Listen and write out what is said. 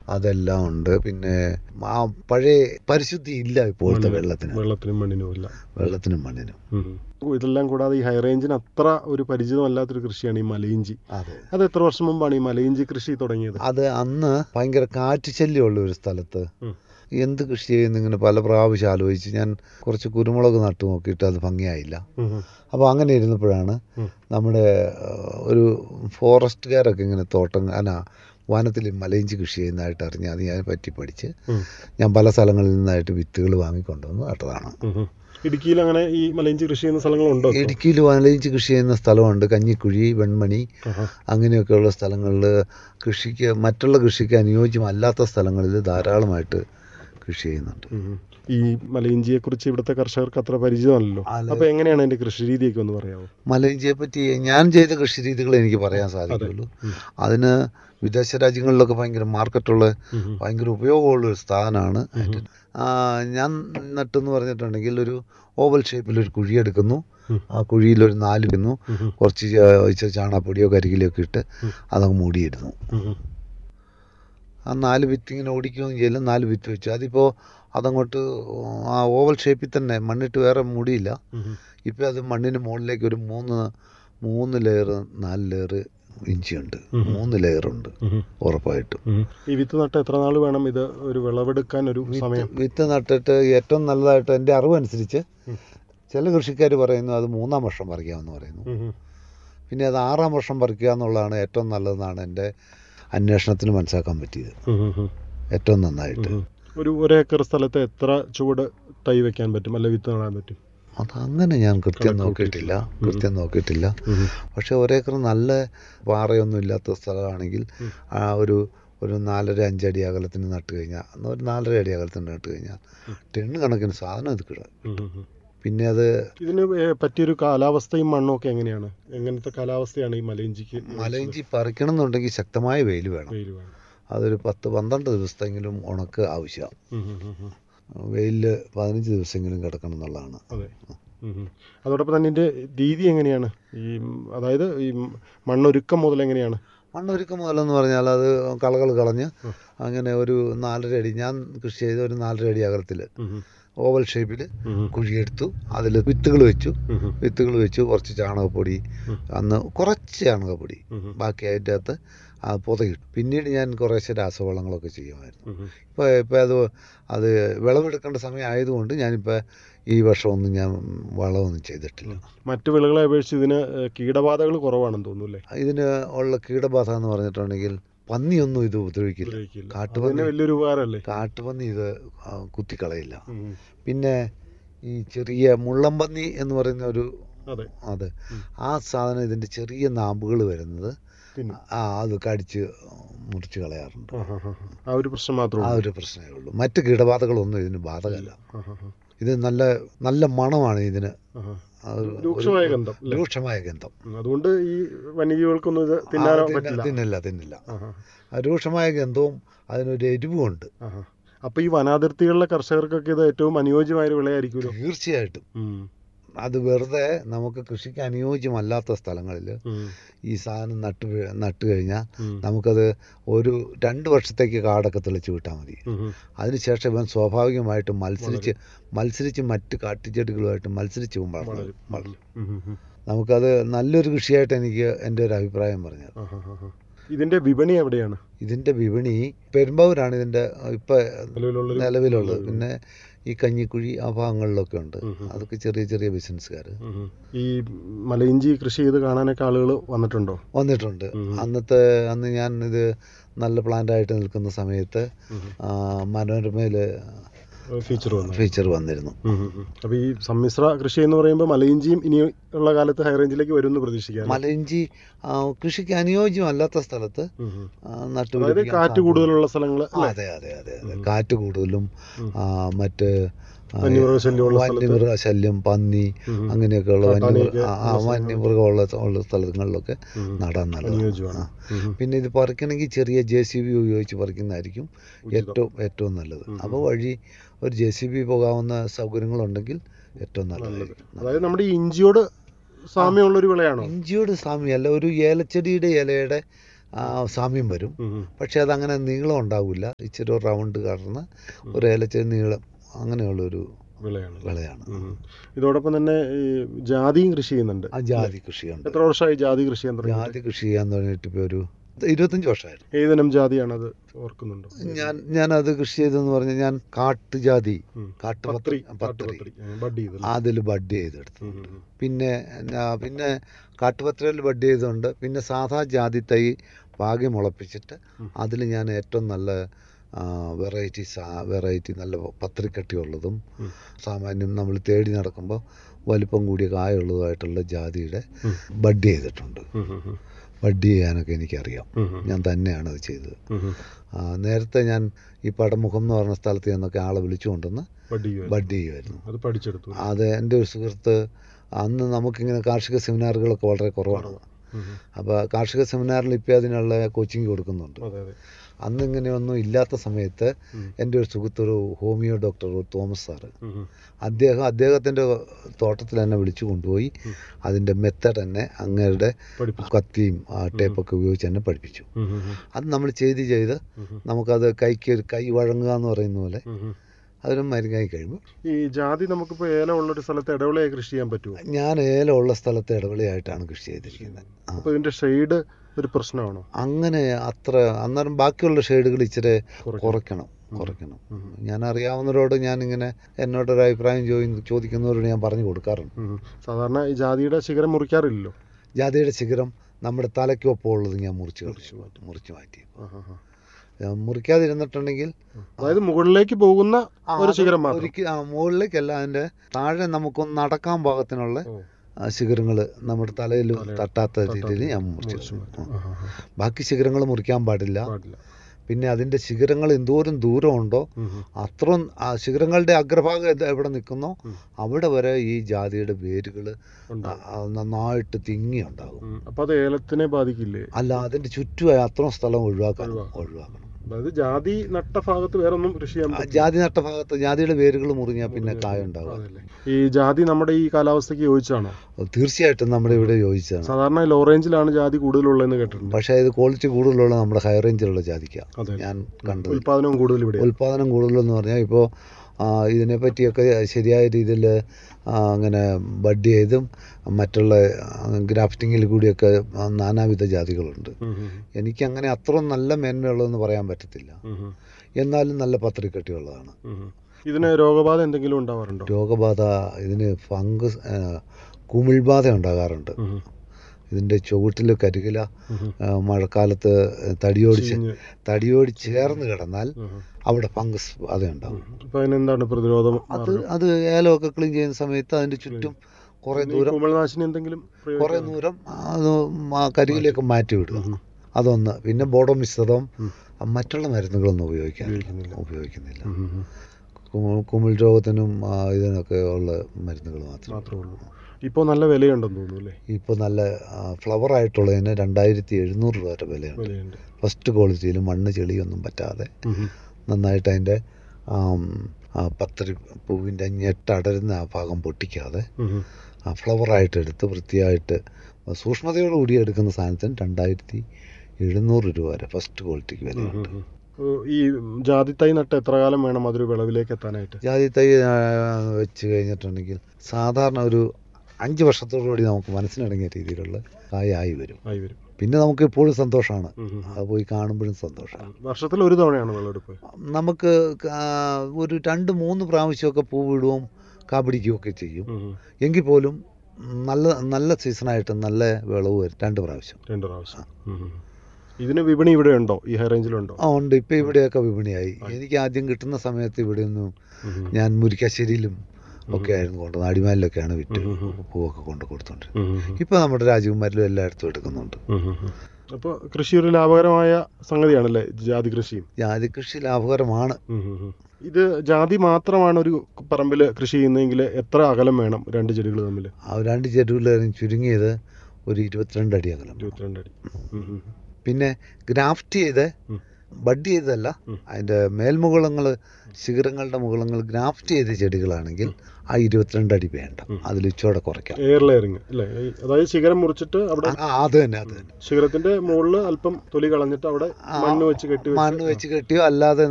അതെല്ലാം ഉണ്ട് പിന്നെ ആ പഴയ പരിശുദ്ധി ഇല്ല ഇപ്പോഴത്തെ മണ്ണിന്. വെള്ളത്തിന് വെള്ളത്തിനും മണ്ണിനും ഇല്ല വെള്ളത്തിനും മണ്ണിനും ഉം. ഇതെല്ലാം കൂടാതെ ഈ ഹൈ റേഞ്ചിന് അത്ര ഒരു പരിചിതമല്ലാത്തൊരു കൃഷിയാണ് ഈ മലയിഞ്ചി അതെ അത് എത്ര വർഷം മുമ്പാണ് ഈ മലയിഞ്ചി കൃഷി തുടങ്ങിയത് അത് അന്ന് ഭയങ്കര കാറ്റ് ശല്യമുള്ള ഒരു സ്ഥലത്ത് ഉം. എന്ത് കൃഷി ചെയ്യുന്നു ഇങ്ങനെ പല പ്രാവശ്യം ആലോചിച്ച് ഞാൻ കുറച്ച് കുരുമുളക് നട്ടു നോക്കിയിട്ട് അത് ഭംഗിയായില്ല ഉം, ഉം. അപ്പോൾ അങ്ങനെ ഇരുന്നപ്പോഴാണ് ഉം. നമ്മുടെ ആ, ഒരു ഫോറസ്റ്റുകാരൊക്കെ ഇങ്ങനെ തോട്ടം അല്ല വനത്തിൽ മലയിഞ്ചി കൃഷി ചെയ്യുന്നതായിട്ട് അറിഞ്ഞ് അത് ഞാൻ പറ്റി പഠിച്ച് ഉം. ഞാൻ പല സ്ഥലങ്ങളിൽ നിന്നായിട്ട് വിത്തുകൾ വാങ്ങിക്കൊണ്ടുവന്ന് നട്ടതാണ് ഉം, ഉം. ഇടുക്കിയിൽ അങ്ങനെ ഈ മലയിഞ്ചി കൃഷി ചെയ്യുന്ന സ്ഥലങ്ങളുണ്ടോ ഇപ്പോ? ഇടുക്കിയിൽ മലയിഞ്ചി കൃഷി ചെയ്യുന്ന സ്ഥലമുണ്ട് കഞ്ഞിക്കുഴി വെൺമണി ആഹാ. അങ്ങനെയൊക്കെയുള്ള സ്ഥലങ്ങളിൽ കൃഷിക്ക് മറ്റുള്ള കൃഷിക്ക് അനുയോജ്യമല്ലാത്ത സ്ഥലങ്ങളിൽ ധാരാളമായിട്ട് കൃഷി ചെയ്യുന്നുണ്ട് ഉം, ഉം. ഈ മലയിഞ്ചിയെ കുറിച്ച് ഇവിടുത്തെ കർഷകർക്ക് അത്ര പരിചിതമല്ലല്ലോ അല്ല. അപ്പൊ എങ്ങനെയാണ് അതിന്റെ കൃഷി രീതിയൊക്കെ ഒന്ന് പറയാമോ മലയിഞ്ചിയെ പറ്റി ഞാൻ ചെയ്ത കൃഷി രീതികൾ എനിക്ക് പറയാൻ സാധിക്കുള്ളൂ ഉം. അതിന് വിദേശ രാജ്യങ്ങളിലൊക്കെ ഭയങ്കര മാർക്കറ്റുള്ള ഉം, ഉം. ഭയങ്കര ഉപയോഗമുള്ള ഒരു സാധനമാണ് അതിൻ്റെ ആ, ഞാൻ നട്ടെന്ന് പറഞ്ഞിട്ടുണ്ടെങ്കിൽ ഒരു ഓവൽ ഷേപ്പിൽ ഒരു കുഴി എടുക്കുന്നു ഉം. ആ കുഴിയിൽ ഒരു നാല് ഇടുന്നു ഉം, ഉം. കുറച്ച് ച- ഇച്ചിരി ചാണകപ്പൊടിയോ കരികിലോ ഒക്കെ ഇട്ട് ഉം. അതങ്ങ് മൂടിയിടുന്നു ഉം, ഉം. ആ നാല് വിത്ത് ഇങ്ങനെ ഓടിക്കുകയും ചെയ്യില്ല നാല് വിത്ത് വെച്ചു അതിപ്പോൾ അതങ്ങോട്ട് ആ ഓവൽ ഷേപ്പിൽ തന്നെ മണ്ണിട്ട് വേറെ മൂടിയില്ല ഉം, ഉം. ഇപ്പം അത് മണ്ണിന് മുകളിലേക്ക് ഒരു മൂന്ന് മൂന്ന് ലെയർ നാല് ലെയർ ഇഞ്ചിയുണ്ട് ഉം. മൂന്ന് ലെയറുണ്ട് ഉം, ഉം. ഉറപ്പായിട്ടും ഉം. ഈ വിത്ത് നട്ട് എത്ര നാൾ വേണം ഇത് ഒരു വിളവെടുക്കാൻ ഒരു സമയം വിത്ത് നട്ടിട്ട് ഏറ്റവും നല്ലതായിട്ട് എൻ്റെ അറിവനുസരിച്ച് ഉം. ചില കൃഷിക്കാർ പറയുന്നു അത് മൂന്നാം വർഷം പറിക്കാമെന്ന് പറയുന്നു ഉം, ഉം. പിന്നെ അത് ആറാം വർഷം പറിക്കുക എന്നുള്ളതാണ് ഏറ്റവും നല്ലതെന്നാണ് എൻ്റെ അന്വേഷണത്തിന് മനസ്സിലാക്കാൻ പറ്റിയത് ഉം, ഉം, ഉം. ഏറ്റവും നന്നായിട്ട് ഉം. ഒരു ഒരേക്കർ സ്ഥലത്ത് എത്ര ചുവട് തൈ വെക്കാൻ പറ്റും അല്ല വിത്ത് നടാൻ പറ്റും അതങ്ങനെ ഞാൻ കൃത്യം കണക്ക് നോക്കിയിട്ടില്ല കൂട്ടിയിട്ടില്ല. കൃത്യം നോക്കിയിട്ടില്ല ഉം, ഉം. പക്ഷെ ഒരേക്കർ നല്ല പാറയൊന്നും ഇല്ലാത്ത സ്ഥലമാണെങ്കിൽ ഉം. ആ ഒരു ഒരു നാലര അഞ്ചടി അകലത്തിന് നട്ട് കഴിഞ്ഞാൽ എന്നാൽ ഒരു നാലര അടി അകലത്തിന് നട്ട് കഴിഞ്ഞാൽ ഉം. ടെണ്ണ് കണക്കിന് സാധനം ഇത് കിട്ടും ഉം, ഉം, ഉം. പിന്നെ അത് ഇതിന് ഏ, പറ്റിയൊരു കാലാവസ്ഥയും മണ്ണും ഒക്കെ എങ്ങനെയാണ് എങ്ങനത്തെ കാലാവസ്ഥയാണ് ഈ മലയിഞ്ചിക്ക് മലയിഞ്ചി പറിക്കണം എന്നുണ്ടെങ്കിൽ ശക്തമായ വെയിൽ വേണം വെയിൽ വേണം അതൊരു പത്ത് പന്ത്രണ്ട് ദിവസത്തെങ്കിലും ഉണക്ക് ആവശ്യമാണ് ഉം, ഉം, ഉം, ഉം. വെയിലിൽ പതിനഞ്ച് ദിവസമെങ്കിലും കിടക്കണം എന്നുള്ളതാണ് അതെ ഉം, ഉം. അതോടൊപ്പം തന്നെ ഇതിന്റെ രീതി എങ്ങനെയാണ് ഈ ഉം, അതായത് ഈ മണ്ണൊരുക്കം മുതൽ എങ്ങനെയാണ് മണ്ണൊരുക്കം മുതലെന്ന് പറഞ്ഞാൽ അത് കളകൾ കളഞ്ഞ് ഉം. അങ്ങനെ ഒരു നാലര അടി ഞാൻ കൃഷി ചെയ്ത ഒരു നാലര അടി അകലത്തിൽ ഉം, ഉം. ഓവൽ ഷേപ്പിൽ ഉം, ഉം. കുഴിയെടുത്തു അതിൽ വിത്തുകൾ വെച്ചു ഉം, ഉം. വിത്തുകൾ വെച്ചു കുറച്ച് ചാണകപ്പൊടി ഉം. അന്ന് കുറച്ച് ചാണകപ്പൊടി ഉം, ഉം. ബാക്കി അതിൻ്റെ അകത്ത് ആ പുതയിട്ടു പിന്നീട് ഞാൻ കുറേശ്ശെ രാസവളങ്ങളൊക്കെ ചെയ്യുമായിരുന്നു ഉം, ഉം. ഇപ്പോൾ ഇപ്പോൾ അത് അത് വിളവെടുക്കേണ്ട സമയം ആയതുകൊണ്ട് ഞാനിപ്പോൾ ഈ വർഷമൊന്നും ഞാൻ വളമൊന്നും ചെയ്തിട്ടില്ല മറ്റു വിളകളെ അപേക്ഷിച്ച് ഇതിന് ഏ, കീടബാധകൾ കുറവാണെന്ന് തോന്നുന്നു അല്ലേ ഇതിന് ഉള്ള കീടബാധ എന്ന് പറഞ്ഞിട്ടുണ്ടെങ്കിൽ പന്നിയൊന്നും ഇത് ഉപദ്രവിക്കില്ല ഉപയോഗിക്കില്ല. കാട്ടുപന്നി- അത് തന്നെ വലിയൊരു ഉപകാരമല്ലേ കാട്ടുപന്നി ഇത് ആ, കുത്തിക്കളയില്ല ഉം, ഉം. പിന്നെ ഈ ചെറിയ മുള്ളംപന്നി എന്ന് പറയുന്ന ഒരു അതെ അത് ഉം. ആ സാധനം ഇതിൻ്റെ ചെറിയ നാമ്പുകൾ വരുന്നത് പിന്നെ ആ അത് കടിച്ച് മുറിച്ച് കളയാറുണ്ട് ആ, ആ, ആ, ആ. ആ ഒരു പ്രശ്നം മാത്രമേ ആ ഉള്ളൂ. ഒരു പ്രശ്നമേ ഉള്ളൂ മറ്റ് കീടബാധകളൊന്നും ഇതിന് ബാധകമല്ല ആ, ആ, ആ. ഇത് നല്ല നല്ല മണമാണ് ഇതിന് ആ, ആ. ആ ഒരു- രൂക്ഷമായ ഒരു ഗന്ധം അല്ലേ? രൂക്ഷമായ ഗന്ധം ഉം, അതുകൊണ്ട് ഈ വന്യജീവികൾക്കൊന്നും ഇത് തിന്നാനോ ആ, തിന്ന- പറ്റില്ല തിന്നില്ല തിന്നില്ല ആ, ആ. ആ രൂക്ഷമായ ഗന്ധവും അതിനൊരു എരിവുമുണ്ട് ആഹാ. അപ്പൊ ഈ വനാതിർത്തികളിലെ കർഷകർക്കൊക്കെ ഇത് ഏറ്റവും അനുയോജ്യമായ ഒരു വിളയായിരിക്കുമല്ലോ തീർച്ചയായിട്ടും ഉം. അത് വെറുതെ നമുക്ക് കൃഷിക്ക് അനുയോജ്യമല്ലാത്ത സ്ഥലങ്ങളിൽ ഉം. ഈ സാധനം നട്ട് വീ- നട്ട് കഴിഞ്ഞാൽ ഉം. നമുക്കത് ഒരു രണ്ട് വർഷത്തേക്ക് കാടൊക്കെ തെളിച്ച് വിട്ടാൽ മതി ഉം. ഉം. അതിനുശേഷം ഇവൻ സ്വാഭാവികമായിട്ട് മത്സരിച്ച് മത്സരിച്ച് മറ്റ് കാട്ടുചെടികളുമായിട്ട് മത്സരിച്ച് ഇവൻ വളർന്നു വളരും. വളരും ഉം. ഉം. ഉം. നമുക്കത് നല്ലൊരു കൃഷിയായിട്ട് എനിക്ക് എൻ്റെ ഒരു അഭിപ്രായം പറഞ്ഞത് ആഹാ, ആഹാ. ഇതിന്റെ വിപണി എവിടെയാണ് ഇതിൻ്റെ വിപണി പെരുമ്പാവൂരാണ് ഇതിൻ്റെ ഇപ്പം നിലവിലുള്ളൊരു നിലവിലുള്ളത് പിന്നെ ഈ കഞ്ഞിക്കുഴി ആ ഭാഗങ്ങളിലൊക്കെ ഉണ്ട് ഉം ഉം. അതൊക്കെ ചെറിയ ചെറിയ ബിസിനസ്സുകാർ ഉം. ഉം. ഈ മലയിഞ്ചി കൃഷി ചെയ്ത് കാണാനൊക്കെ ആളുകൾ വന്നിട്ടുണ്ടോ വന്നിട്ടുണ്ട് ഉം. അന്നത്തെ അന്ന് ഞാൻ ഇത് നല്ല പ്ലാന്റായിട്ട് നിൽക്കുന്ന സമയത്ത് ഉം. ആ, മനോരമയിൽ ഫീച്ചർ വന്നു ഫീച്ചർ വന്നിരുന്നു ഉം. ഉം. ഉം. അപ്പൊ ഈ സമ്മിശ്ര കൃഷി എന്ന് പറയുമ്പോൾ മലയിഞ്ചിയും ഇനി ഉള്ള കാലത്ത് ഹൈ റേഞ്ചിലേക്ക് വരുമെന്ന് പ്രതീക്ഷിക്കാം മലയിഞ്ചി ആ, കൃഷിക്ക് അനുയോജ്യമല്ലാത്ത സ്ഥലത്ത് ഉം. ഉം. ആ, അതായത് നട്ടുപിടിപ്പിക്കാൻ കാറ്റ് സാധ്യത- കൂടുതലുള്ള സ്ഥലങ്ങൾ ആ, അതെ അതെ അതെ അതെ കാറ്റ് കൂടുതലും ഉം. ആ, മറ്റ് ആ, വന്യമൃഗശല്യമുള്ള സ്ഥലത്ത് വന്യമൃഗശല്യം പന്നി ഉം. അങ്ങനെയൊക്കെയുള്ള കാട്ടാനയൊക്കെ വന്യ ആ, ആ, ഉള്ള വന്യമൃഗമുള്ള ഉള്ള സ്ഥലങ്ങളിലൊക്കെ ഉം. നടാൻ നല്ലതാണ് അനുയോജ്യമാണ് ആ. ഉം. ഉം. പിന്നെ ഇത് പറിക്കണമെങ്കിൽ ചെറിയ ജെ സി ബി ഉപയോഗിച്ച് പറിക്കുന്നതായിരിക്കും ഉചിതം. ഏറ്റവും ഏറ്റവും നല്ലത് ഉം. അപ്പോൾ വഴി ഒരു ജെ സി ബി പോകാവുന്ന സൗകര്യങ്ങളുണ്ടെങ്കിൽ ഏറ്റവും നല്ലത് നല്ലതായിരിക്കും അതായത് നമ്മുടെ ഈ ഇഞ്ചിയോട് സാമ്യമുള്ള ഒരു വിളയാണോ ഇഞ്ചിയോട് സാമ്യമല്ല ഒരു ഏലച്ചെടിയുടെ ഇലയുടെ ആ, സാമ്യം വരും ഉം, ഉം. പക്ഷെ അതങ്ങനെ നീളം ഉണ്ടാവില്ല ഇച്ചിരി ഒരു റൗണ്ട് കടന്ന് ഒരു ഏലച്ച നീളം അങ്ങനെയുള്ളൊരു വിളയാണ് വിളയാണ് ഉം, ഉം. ഇതോടൊപ്പം തന്നെ ഈ ജാതിയും കൃഷി ചെയ്യുന്നുണ്ട് ആ ജാതി കൃഷിയുണ്ട് എത്ര വർഷമായി ജാതി കൃഷി ചെയ്യാൻ തുടങ്ങി ജാതി കൃഷി ചെയ്യാൻ തുടങ്ങിയിട്ട് ഇപ്പോൾ ഒരു ഇരുപത്തഞ്ച് വർഷമായിരുന്നു ഏതിനം ജാതിയാണ് അത് ഓർക്കുന്നുണ്ടോ ഞാൻ ഞാൻ അത് കൃഷി ചെയ്തെന്ന് പറഞ്ഞാൽ ഞാൻ കാട്ടുജാതി ഉം. കാട്ടുപത്രി പത്രി പത്രി കാട്ടുപത്രി ഉം, ബഡ് ചെയ്തല്ലേ? അതിൽ ബഡ് ചെയ്തെടുത്തു ഉം, ഉം, ഉം. പിന്നെ ഞാ- പിന്നെ കാട്ടുപത്രയിൽ ബഡ് ചെയ്തുകൊണ്ട് പിന്നെ സാധാ ജാതി തൈ പാകി മുളപ്പിച്ചിട്ട് ഉം. അതിൽ ഞാൻ ഏറ്റവും നല്ല വെറൈറ്റി വെറൈറ്റി നല്ല പത്രിക്കട്ടിയുള്ളതും ഉം. സാമാന്യം നമ്മൾ തേടി നടക്കുമ്പോൾ വലിപ്പം കൂടിയ കായുള്ളതുമായിട്ടുള്ള ജാതിയുടെ ഉം. ബഡ് ചെയ്തിട്ടുണ്ട് ഉം, ഉം, ഉം. ബഡ് ചെയ്യാനൊക്കെ എനിക്കറിയാം ഉം, ഉം. ഞാൻ തന്നെയാണ് അത് ചെയ്തത് ഉം, ഉം. ആ, നേരത്തെ ഞാൻ ഈ പടമുഖം എന്ന് പറഞ്ഞ സ്ഥലത്ത് നിന്നൊക്കെ ആളെ വിളിച്ചു കൊണ്ടുവന്ന് ബഡ് ചെയ്യുമായിരുന്നു. ബഡ് ചെയ്യുമായിരുന്നു അത് പഠിച്ചെടുത്തു അത് എൻ്റെ ഒരു സുഹൃത്ത് അന്ന് നമുക്കിങ്ങനെ കാർഷിക സെമിനാറുകളൊക്കെ വളരെ കുറവാണ് ഉം, ഉം. അപ്പോൾ കാർഷിക സെമിനാറിൽ ഇപ്പോൾ അതിനുള്ള കോച്ചിങ് കൊടുക്കുന്നുണ്ട് അതെ അതെ അന്ന് ഇങ്ങനെയൊന്നും ഇല്ലാത്ത സമയത്ത് ഉം. എൻ്റെ ഒരു സുഹൃത്ത് ഒരു ഹോമിയോ ഡോക്ടർ ഒരു തോമസ് സാറ് ഉം, ഉം. അദ്ദേഹം അദ്ദേഹത്തിൻ്റെ തോട്ടത്തിൽ എന്നെ വിളിച്ചു കൊണ്ടുപോയി ഉം. അതിൻ്റെ മെത്തഡ് എന്നെ അങ്ങയുടെ പഠിപ്പിച്ചു കത്തിയും ആ ടേപ്പൊക്കെ ഉപയോഗിച്ച് എന്നെ പഠിപ്പിച്ചു ഉം, ഉം, ഉം. അത് നമ്മൾ ചെയ്ത് ചെയ്ത് ഉം, ഉം. നമുക്കത് കൈക്ക് ഒരു കൈ വഴങ്ങുക എന്ന് പറയുന്ന പോലെ ഉം, ഉം. അതൊരു മരുന്നായി കഴിയുമ്പോൾ ഈ ജാതി നമുക്കിപ്പോൾ ഏലം ഉള്ളൊരു സ്ഥലത്ത് ഇടവിളയായി കൃഷി ചെയ്യാൻ പറ്റുമോ ഞാൻ ഏലമുള്ള സ്ഥലത്ത് ഇടവിളയായിട്ടാണ് കൃഷി ചെയ്തിരിക്കുന്നത് ആ. അപ്പോൾ ഇതിന്റെ ഷെയ്ഡ് ഒരു പ്രശ്നമാണോ അങ്ങനെ അത്ര അന്നേരം ബാക്കിയുള്ള ഷെയ്ഡുകൾ ഇച്ചിരി കുറയ്ക്കണം. കുറയ്ക്കണം കുറയ്ക്കണം ഉം. ഞാൻ അറിയാവുന്നവരോട് ഞാനിങ്ങനെ എന്നോടൊരു അഭിപ്രായം ചോദി ചോദിക്കുന്നവരോട് ഞാൻ പറഞ്ഞു കൊടുക്കാറുണ്ട് ഉം, ഉം. സാധാരണ ഈ ജാതിയുടെ ശിഖരം മുറിക്കാറില്ലല്ലോ ജാതിയുടെ ശിഖരം നമ്മുടെ തലയ്ക്കൊപ്പമുള്ളത് ഞാൻ മുറിച്ച് മുറിച്ച് കളഞ്ഞു മുറിച്ച് മാറ്റി ആഹാ, ആഹാ. ഞാൻ മുറിക്കാതിരുന്നിട്ടുണ്ടെങ്കിൽ അതായത് മുകളിലേക്ക് പോകുന്ന ആ, ഒരു അത് ശിഖരം മാത്രം ഒരിക്കൽ ആ മുകളിലേക്കല്ല അതിൻ്റെ താഴെ നമുക്കൊന്ന് നടക്കാൻ പാകത്തിനുള്ള ഓ, ശിഖരങ്ങൾ നമ്മുടെ തലയിൽ തലയിൽ തട്ടാത്ത തട്ടാത്ത രീതിയിൽ ഞാൻ മുറിച്ച് മുറിച്ച് കളഞ്ഞു. മാറ്റും. ആ. ആഹാ, ആഹാ. ബാക്കി ശിഖരങ്ങൾ മുറിക്കാൻ പാടില്ല പാടില്ല പിന്നെ അതിൻ്റെ ശിഖരങ്ങൾ എന്തോരം ദൂരമുണ്ടോ ഉം, ഉം. അത്രയും ആ ശിഖരങ്ങളുടെ അഗ്രഭാഗം ഇത് എവിടെ നിൽക്കുന്നോ ഉം. അവിടെ വരെ ഈ ജാതിയുടെ വേരുകൾ ഉണ്ടാവും. നന്നായിട്ട് തിങ്ങി ഉണ്ടാകും ഉം. അപ്പൊ അത് ഏലത്തിനെ ബാധിക്കില്ലേ അല്ല അതിൻ്റെ ചുറ്റുമായി അത്രയും സ്ഥലം ഒഴിവാക്കണം ഒഴിവാക്കണം. ഒഴിവാക്കണം അതായത് ജാതി നട്ട ഭാഗത്ത് വേറെ ഒന്നും കൃഷി ചെയ്യാൻ ആ പറ്റില്ല. ജാതി നട്ട ഭാഗത്ത് ജാതിയുടെ വേരുകൾ മുറിഞ്ഞാൽ പിന്നെ മുറിഞ്ഞ് കായ ഉണ്ടാകും അതല്ലേ. ഈ ജാതി നമ്മുടെ ഈ കാലാവസ്ഥയ്ക്ക് യോജിച്ചാണോ തീർച്ചയായിട്ടും നമ്മുടെ ഇവിടെ യോജിച്ചതാണ് സാധാരണ ലോ റേഞ്ചിലാണ് ജാതി കൂടുതലുള്ളതെന്ന് കേട്ടിട്ടുണ്ട് പക്ഷേ ഇത് ക്വാളിറ്റി കൂടുതലുള്ള നമ്മുടെ ഹൈ റേഞ്ചിലുള്ള ജാതിക്കാണ് അതെ ഞാൻ കണ്ടത് ഉൽപാദനവും കൂടുതൽ ഇവിടെ ഉൽപാദനം കൂടുതലെന്ന് പറഞ്ഞാൽ ഇപ്പോൾ ഇതിനെപ്പറ്റിയൊക്കെ ശരിയായ രീതിയിൽ അങ്ങനെ ബഡ് ചെയ്തും മറ്റുള്ള ഗ്രാഫ്റ്റിങ്ങിൽ കൂടിയൊക്കെ ആ, നാനാവിധ ജാതികളുണ്ട് എനിക്ക് അങ്ങനെ അത്ര നല്ല മേന്മയുള്ളതെന്ന് പറയാൻ പറ്റത്തില്ല എന്നാലും നല്ല പത്രിക്കട്ടിയുള്ളതാണ് ഇതിന് രോഗബാധ എന്തെങ്കിലും ഉണ്ടാവാറുണ്ടോ രോഗബാധ ഇതിന് ഫംഗസ് ആ, കുമിൾബാധ ഉണ്ടാകാറുണ്ട് ഉം. ഇതിൻ്റെ ചുവട്ടിൽ കരികില ഉം. ആ, മഴക്കാലത്ത് തടിയോടിച്ച് ചീഞ്ഞ്. തടിയോട് ചേർന്ന് കിടന്നാൽ ഉം. അവിടെ ഫംഗസ് ബാധ ഉണ്ടാവും അപ്പൊ അതിനെന്താണ് പ്രതിരോധം അത് അത് ഏലമൊക്കെ ക്ലീൻ ചെയ്യുന്ന സമയത്ത് അതിൻ്റെ ചുറ്റും കുറേ ദൂരം കുമളനാശിനി എന്തെങ്കിലും കുറേ പ്രയോഗിക്കാറുണ്ടോ? ദൂരം അത് മ- കരികിലേക്ക് മാറ്റി വിടുക ഉം. അതൊന്ന് പിന്നെ ബോഡോ മിശ്രിതം ഉം. മറ്റുള്ള മരുന്നുകളൊന്നും ഉപയോഗിക്കാനില്ല ഉപയോഗിക്കുന്നില്ല. ഉപയോഗിക്കുന്നില്ല ഉം. ഉം. ഉം. കുമിൾ കുമിൾ രോഗത്തിനും ആ, ഇതിനൊക്കെ ഉള്ള മരുന്നുകൾ മാത്രം മാത്രമേ ഉള്ളൂ ഇപ്പോൾ നല്ല വിലയുണ്ടെന്ന് തോന്നുന്നു അല്ലേ ഇപ്പോൾ നല്ല ഫ്ലവർ ആയിട്ടുള്ളതിന് രണ്ടായിരത്തി എഴുന്നൂറ് രൂപ വരെ വിലയുണ്ട് വിലയുണ്ട് ഫസ്റ്റ് ക്വാളിറ്റിയിൽ മണ്ണ് ചെളിയൊന്നും പറ്റാതെ ഉം. ഉം. നന്നായിട്ട് അതിൻ്റെ പത്തരി പൂവിൻ്റെ ഞെട്ടടരുന്ന ആ ഭാഗം പൊട്ടിക്കാതെ ഉം. ഉം. ആ ഫ്ലവറായിട്ട് എടുത്ത് വൃത്തിയായിട്ട് സൂക്ഷ്മതയോടുകൂടി എടുക്കുന്ന സാധനത്തിന് രണ്ടായിരത്തി എഴുന്നൂറ് രൂപ വരെ ഫസ്റ്റ് ക്വാളിറ്റിക്ക് വിലയുണ്ട് ഉം. ഓ, ഈ ജാതി തൈ നട്ട് എത്ര കാലം വേണം അതൊരു വിളവിലേക്ക് എത്താനായിട്ട് ജാതി തൈ ആ, വെച്ച് കഴിഞ്ഞിട്ടുണ്ടെങ്കിൽ സാധാരണ ഒരു അഞ്ച് വർഷത്തോടുകൂടി നമുക്ക് മനസ്സിനടങ്ങിയ രീതിയിലുള്ള കായായി വരും ആയി വരും പിന്നെ നമുക്ക് എപ്പോഴും സന്തോഷമാണ് ഉം. ഉം. അത് പോയി കാണുമ്പോഴും സന്തോഷമാണ് വർഷത്തിൽ ഒരു തവണയാണ് വിളവെടുപ്പ് നമുക്ക് കാ- ഒരു രണ്ട് മൂന്ന് പ്രാവശ്യമൊക്കെ പൂവിടുകയും കാ പിടിക്കുകയൊക്കെ ചെയ്യും ഉം. ഉം. എങ്കിൽ പോലും നല്ല നല്ല സീസണായിട്ട് നല്ല വിളവ് വരും രണ്ട് പ്രാവശ്യം രണ്ട് പ്രാവശ്യം ഉം. ഉം. ഇതിന് വിപണി ഇവിടെ ഉണ്ടോ ഈ ഹൈ റേഞ്ചിലുണ്ടോ ആ ഉണ്ട് ഇപ്പം ഇവിടെയൊക്കെ വിപണിയായി എനിക്ക് ആദ്യം കിട്ടുന്ന സമയത്ത് ഇവിടെയൊന്നും ഉം. ഉം. ഞാൻ മുരിക്കാശ്ശേരിയിലും ഒക്കെ ആയിരുന്നു കൊണ്ടുവന്നത് അടിമാലിലൊക്കെയാണ് വിറ്റ് ഉം, ഉം, ഉം. പൂവൊക്കെ കൊണ്ട് കൊടുത്തോണ്ട് ഉം. ഉം. ഇപ്പം നമ്മുടെ രാജകുമാരിലും എല്ലായിടത്തും എടുക്കുന്നുണ്ട് ഉം. ഉം. ഉം. അപ്പോൾ കൃഷി ഒരു ലാഭകരമായ സംഗതിയാണല്ലേ ജാതി കൃഷിയും ജാതി കൃഷി ലാഭകരമാണ് ഉം. ഉം. ഉം. ഇത് ജാതി മാത്രമാണ് ഒരു പറമ്പിൽ കൃഷി ചെയ്യുന്നതെങ്കിൽ എത്ര അകലം വേണം രണ്ട് ചെടികൾ തമ്മിൽ ആ രണ്ട് ചെരുവിലും ചുരുങ്ങിയത് ഒരു ഇരുപത്തിരണ്ട് അടി അകലം ഇരുപത്തിരണ്ട് അടി ഉം. ഉം. പിന്നെ ഗ്രാഫ്റ്റ് ചെയ്ത് ഉം. ബഡ് ചെയ്തതല്ല ഉം. അതിൻ്റെ മേൽമുകളങ്ങൾ ശിഖരങ്ങളുടെ മുകളങ്ങൾ ഗ്രാഫ്റ്റ് ചെയ്ത ചെടികളാണെങ്കിൽ ആ ഇരുപത്തിരണ്ട് അടി വേണ്ട ഉം. അതിൽ ഇച്ചോടെ കുറയ്ക്കാം എയർ ലെയറിങ് അല്ലേ ഈ- അതായത് ശിഖരം മുറിച്ചിട്ട് അവിടെ ആ, അത് തന്നെ അത് തന്നെ ശിഖരത്തിന്റെ മുകളിൽ അല്പം തൊലി കളഞ്ഞിട്ട് അവിടെ ആ, മണ്ണ് വെച്ച് കെട്ടി വെച്ച് മണ്ണ് വെച്ച് കെട്ടിയോ അല്ലാതെ